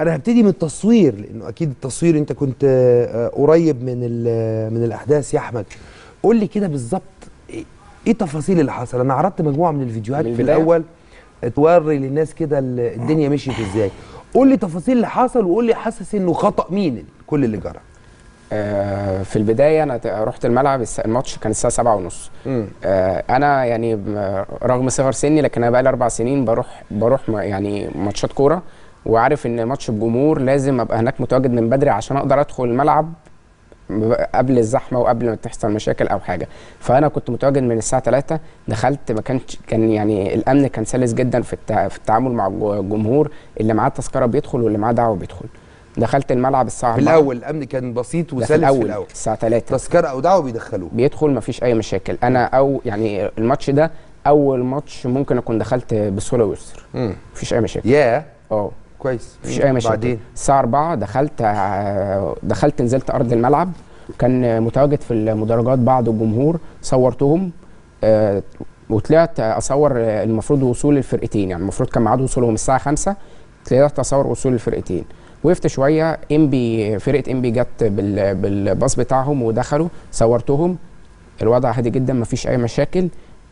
انا هبتدي من التصوير لانه اكيد التصوير انت كنت آه، قريب من ال- من الاحداث يا احمد قول لي كده بالظبط ايه إيه تفاصيل اللي حصل انا عرضت مجموعه من الفيديوهات من في البداية؟ الاول توري للناس كده ال- الدنيا مشيت ازاي قول لي تفاصيل اللي حصل وقول لي حاسس انه خطا مين كل اللي جرى آه، في البدايه انا ت- رحت الملعب الس- الماتش كان الساعه 7 ونص مم. انا يعني ب- رغم صغر سني لكن انا بقالي اربع سنين بروح بروح م- يعني ماتشات كوره وعارف ان ماتش بجمهور لازم ابقى هناك متواجد من بدري عشان اقدر ادخل الملعب ب- قبل الزحمه وقبل ما تحصل مشاكل او حاجه فانا كنت متواجد من الساعه 3 دخلت ما كانش كان يعني الامن كان سلس جدا في التع- في التعامل مع الج- الجمهور اللي معاه تذكره بيدخل واللي معاه دعوه بيدخل دخلت الملعب الساعه في 4 الاول الامن كان بسيط ده وسلس في الاول, في الاول الساعه 3 تذكره او دعوه بيدخلوه بيدخل مفيش اي مشاكل انا او يعني الماتش ده اول ماتش ممكن اكون دخلت بسهوله ويسر مم. مفيش اي مشاكل يا اه كويس مفيش مم. اي مشاكل بعدين الساعه 4 دخلت آه، دخلت نزلت ارض الملعب كان متواجد في المدرجات بعض الجمهور صورتهم آه، وطلعت اصور آه، المفروض وصول الفرقتين يعني المفروض كان ميعاد وصولهم الساعه 5 طلعت اصور وصول الفرقتين وقفت شويه ام بي فرقه ام بي جت بال- بالباص بتاعهم ودخلوا صورتهم الوضع هادي جدا مفيش اي مشاكل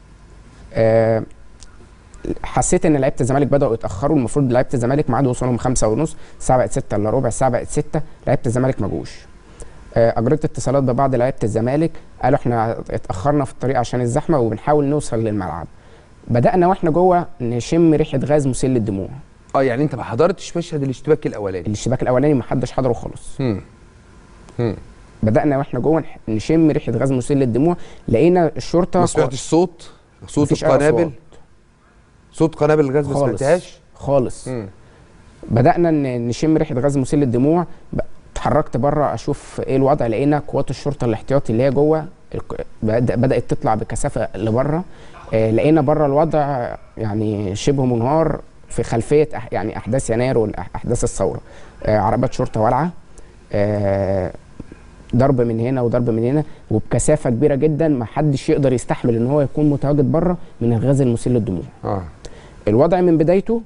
آه، حسيت ان لعيبه الزمالك بداوا يتاخروا المفروض لعيبه الزمالك ميعاد وصولهم خمسة ونص الساعه بقت 6 الا ربع الساعه بقت 6 لعيبه الزمالك ما جوش آه، اجريت اتصالات ببعض لعيبه الزمالك قالوا احنا اتاخرنا في الطريق عشان الزحمه وبنحاول نوصل للملعب بدانا واحنا جوه نشم ريحه غاز مسيل للدموع اه يعني انت ما حضرتش مشهد الاشتباك الاولاني الاشتباك الاولاني ما حدش حضره خالص مم. مم. بدانا واحنا جوه نح- نشم ريحه غاز مسيل للدموع لقينا الشرطه ما سمعتش صوت صوت مفيش أي القنابل أصوات. صوت قنابل الغاز ما خالص سمعتهاش خالص مم. بدانا ن- نشم ريحه غاز مسيل للدموع ب- اتحركت بره اشوف ايه الوضع لقينا قوات الشرطه الاحتياطي اللي هي جوه الك- بد- بدات تطلع بكثافه لبره آه لقينا بره الوضع يعني شبه منهار في خلفيه أح يعني احداث يناير واحداث الثوره آه عربات شرطه والعه آه ضرب من هنا وضرب من هنا وبكثافه كبيره جدا ما حدش يقدر يستحمل ان هو يكون متواجد بره من الغاز المسيل للدموع اه الوضع من بدايته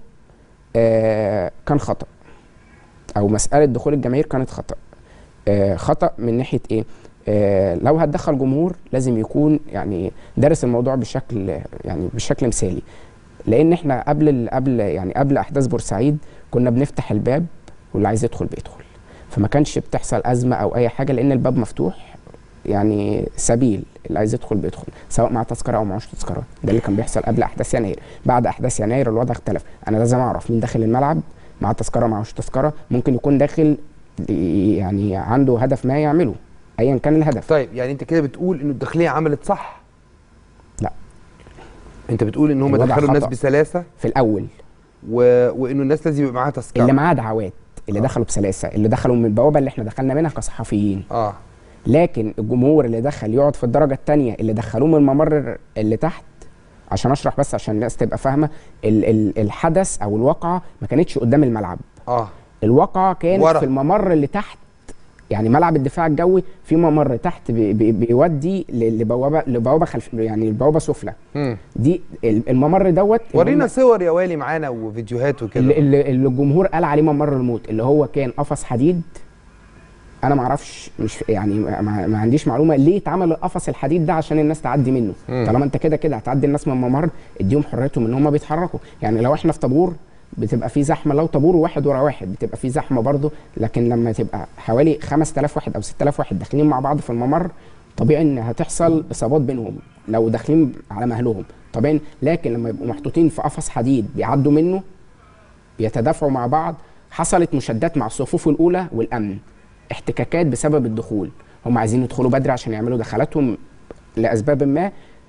آه كان خطأ أو مسألة دخول الجماهير كانت خطأ آه خطأ من ناحية إيه؟ آه لو هتدخل جمهور لازم يكون يعني دارس الموضوع بشكل يعني بشكل مثالي لأن إحنا قبل ال- قبل يعني قبل أحداث بورسعيد كنا بنفتح الباب واللي عايز يدخل بيدخل فما كانش بتحصل أزمة أو أي حاجة لأن الباب مفتوح يعني سبيل اللي عايز يدخل بيدخل سواء مع تذكره او معهوش تذكره ده اللي كان بيحصل قبل احداث يناير بعد احداث يناير الوضع اختلف انا لازم اعرف مين داخل الملعب مع تذكره معهوش تذكره ممكن يكون داخل يعني عنده هدف ما يعمله ايا كان الهدف طيب يعني انت كده بتقول انه الداخليه عملت صح لا. انت بتقول ان هم الوضع دخلوا الناس خطأ. بسلاسه في الاول و... وانه الناس لازم يبقى معاها تذكره اللي معاه دعوات اللي آه. دخلوا بسلاسه اللي دخلوا من البوابه اللي احنا دخلنا منها كصحفيين اه لكن الجمهور اللي دخل يقعد في الدرجه الثانيه اللي دخلوه من الممر اللي تحت عشان اشرح بس عشان الناس تبقى فاهمه ال- ال- الحدث او الواقعه ما كانتش قدام الملعب اه الواقعه كانت ورا. في الممر اللي تحت يعني ملعب الدفاع الجوي في ممر تحت بي بي بيودي ل- لبوابه لبوابه خلف يعني البوابه سفلى مم. دي ال- الممر دوت اللي ورينا هم- صور يا والي معانا وفيديوهات وكده اللي, اللي اللي الجمهور قال عليه ممر الموت اللي هو كان قفص حديد انا ما اعرفش مش يعني ما, ما ما عنديش معلومه ليه اتعمل القفص الحديد ده عشان الناس تعدي منه مم. طالما انت كده كده هتعدي الناس من الممر اديهم حريتهم ان هم بيتحركوا يعني لو احنا في طابور بتبقى في زحمه لو طابور واحد ورا واحد بتبقى في زحمه برضه لكن لما تبقى حوالي 5000 واحد او 6000 واحد داخلين مع بعض في الممر طبيعي ان هتحصل اصابات بينهم لو داخلين على مهلهم طبيعي لكن لما يبقوا محطوطين في قفص حديد بيعدوا منه بيتدافعوا مع بعض حصلت مشادات مع الصفوف الاولى والامن احتكاكات بسبب الدخول هم عايزين يدخلوا بدري عشان يعملوا دخلاتهم لاسباب ما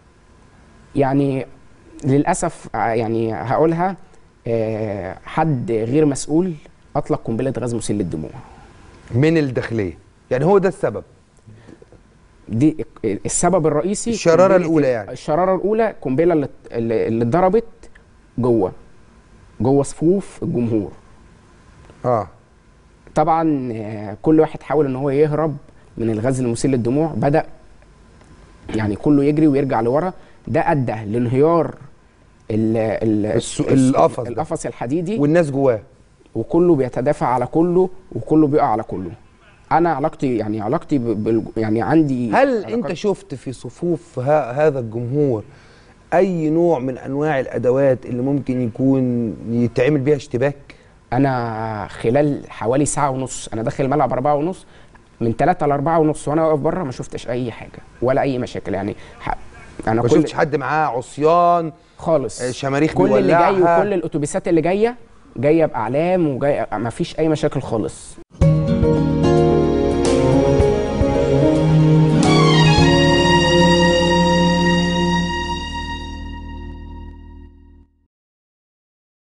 يعني للاسف آه، يعني هقولها آه، حد غير مسؤول اطلق قنبله غاز مسيل للدموع من الداخليه يعني هو ده السبب دي السبب الرئيسي الشرارة قنبلة- الأولى يعني. الشراره الاولى قنبله اللي اللي اللي اتضربت جوه جوه صفوف الجمهور اه طبعا آه، كل واحد حاول ان هو يهرب من الغاز المسيل للدموع بدا يعني كله يجري ويرجع لورا ده ادى لانهيار ال ال الس- القفص ده. القفص الحديدي والناس جواه وكله بيتدافع على كله وكله بيقع على كله انا علاقتي يعني علاقتي ب- بال يعني عندي هل علاقات- انت شفت في صفوف ه- هذا الجمهور اي نوع من انواع الادوات اللي ممكن يكون يتعمل بيها اشتباك انا خلال حوالي ساعه ونص انا داخل الملعب أربعة ونص من ثلاثة لأربعة ونص وانا واقف بره ما شفتش اي حاجه ولا اي مشاكل يعني ح... انا ما كل شفتش حد معاه عصيان خالص آه، شماريخ كل اللي جاي بيولعها. وكل الاتوبيسات اللي جايه جايه باعلام وجايه ما فيش اي مشاكل خالص